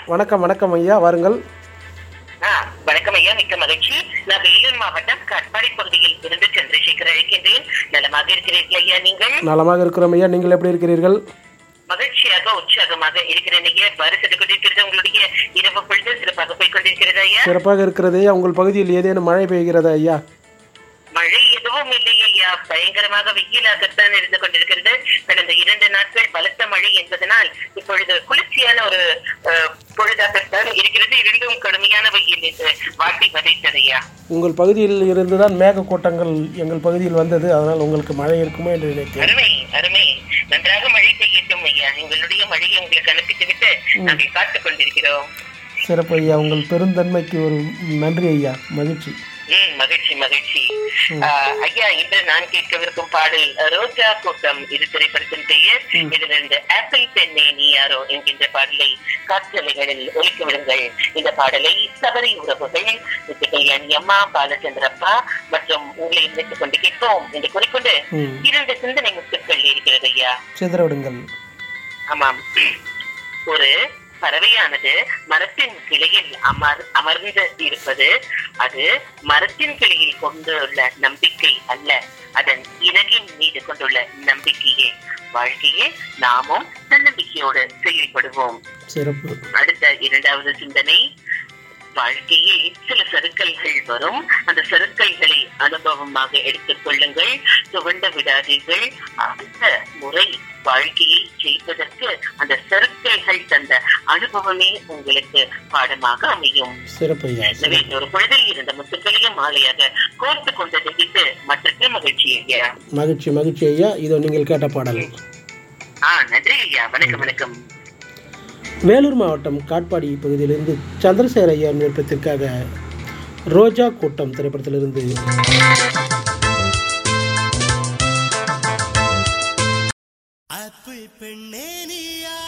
வணக்கம் வணக்கம் ஐயா வாருங்கள் ஆ, வணக்கம் ஐயா மிக்க மகிழ்ச்சி நான் வேலூர் மாவட்டம் கட்பாடி பகுதியில் இருந்து சந்திரசேகர் அழைக்கின்றேன் நலமாக இருக்கிறீர்கள் ஐயா நீங்கள் நலமாக இருக்கிறோம் ஐயா நீங்கள் எப்படி இருக்கிறீர்கள் மகிழ்ச்சியாக உற்சாகமாக இருக்கிறேன் ஐயா வருஷத்து கொண்டிருக்கிறது உங்களுடைய இரவு பொழுது சிறப்பாக போய் கொண்டிருக்கிறது ஐயா சிறப்பாக இருக்கிறது ஐயா உங்கள் பகுதியில் ஏதேனும் மழை பெய்கிறதா ஐயா மழை எதுவும் இல்லை ஐயா பயங்கரமாக வெயிலாகத்தான் இருந்து கொண்டிருக்கிறது கடந்த இரண்டு நாட்கள் பலத்த மழை என்பதனால் இப்பொழுது குளிர்ச்சியான ஒரு அஹ், பொழுதாகத்தான் இருக்கிறது இரண்டும் கடுமையான வெயில் என்று வாட்டி வதைத்தது ஐயா உங்கள் பகுதியில் இருந்து தான் மேகக்கூட்டங்கள் எங்கள் பகுதியில் வந்தது அதனால் உங்களுக்கு மழை இருக்குமோ என்று நினைத்தேன் அருமை அருமை நன்றாக மழை பெய்யட்டும் ஐயா எங்களுடைய மழையை உங்களுக்கு அனுப்பித்து விட்டு நாங்கள் காத்துக் கொண்டிருக்கிறோம் சிறப்பு ஐயா உங்கள் பெருந்தன்மைக்கு ஒரு நன்றி ஐயா மகிழ்ச்சி ம் மகிழ்ச்சி மகிழ்ச்சி ஆஹ், ஐயா இன்று நான் கேட்கவிருக்கும் பாடல் ரோஜா கூட்டம் இது திரைப்படத்தின் பெயர் இதிலிருந்து ஆப்பிள் பெண்ணே நீ யாரோ என்கின்ற பாடலை காற்றலைகளில் ஒலிக்க விடுங்கள் இந்த பாடலை சபரி உறவுகள் நித்திய கல்யாணி அம்மா பாலச்சந்திரப்பா மற்றும் உங்களை நினைத்துக் கொண்டு கேட்போம் என்று கூறிக்கொண்டு ம் இரண்டு சிந்தனை முத்துக்கள் இருக்கிறது ஐயா சிதறவிடுங்கள் ஆமாம் ஒரு பறவையானது மரத்தின் கிளையில் அமர் அமர்ந்து இருப்பது அது மரத்தின் கிளையில் கொண்டுள்ள நம்பிக்கை அல்ல அதன் இறகின் மீது கொண்டுள்ள நம்பிக்கையே வாழ்க்கையே நாமும் தன்னம்பிக்கையோடு செயல்படுவோம் சிறப்பு அடுத்த இரண்டாவது சிந்தனை வாழ்க்கையில் சில சறுக்கல்கள் வரும் அந்த சறுக்கல்களை அனுபவமாக எடுத்துக் கொள்ளுங்கள் துவண்ட விடாதீர்கள் அடுத்த முறை வாழ்க்கையை ஜெயிப்பதற்கு அந்த சறுக்கல்கள் தந்த அனுபவமே உங்களுக்கு பாடமாக அமையும் சிறப்பு ஐயா எனவே ஒரு பொழுதில் இருந்த முத்துக்களையும் மாலையாக கோர்த்து கொண்டதை விட்டு மற்றற்கு மகிழ்ச்சி ஐயா மகிழ்ச்சி மகிழ்ச்சி ஐயா இதோ நீங்கள் கேட்ட பாடல் ஆ நன்றி ஐயா வணக்கம் வணக்கம் வேலூர் மாவட்டம் காட்பாடி பகுதியிலிருந்து சந்திரசேகர் ஐயா விருப்பத்திற்காக ரோஜா கூட்டம் திரைப்படத்திலிருந்து ஆப்பிள் பெண்ணே நீ யாரோ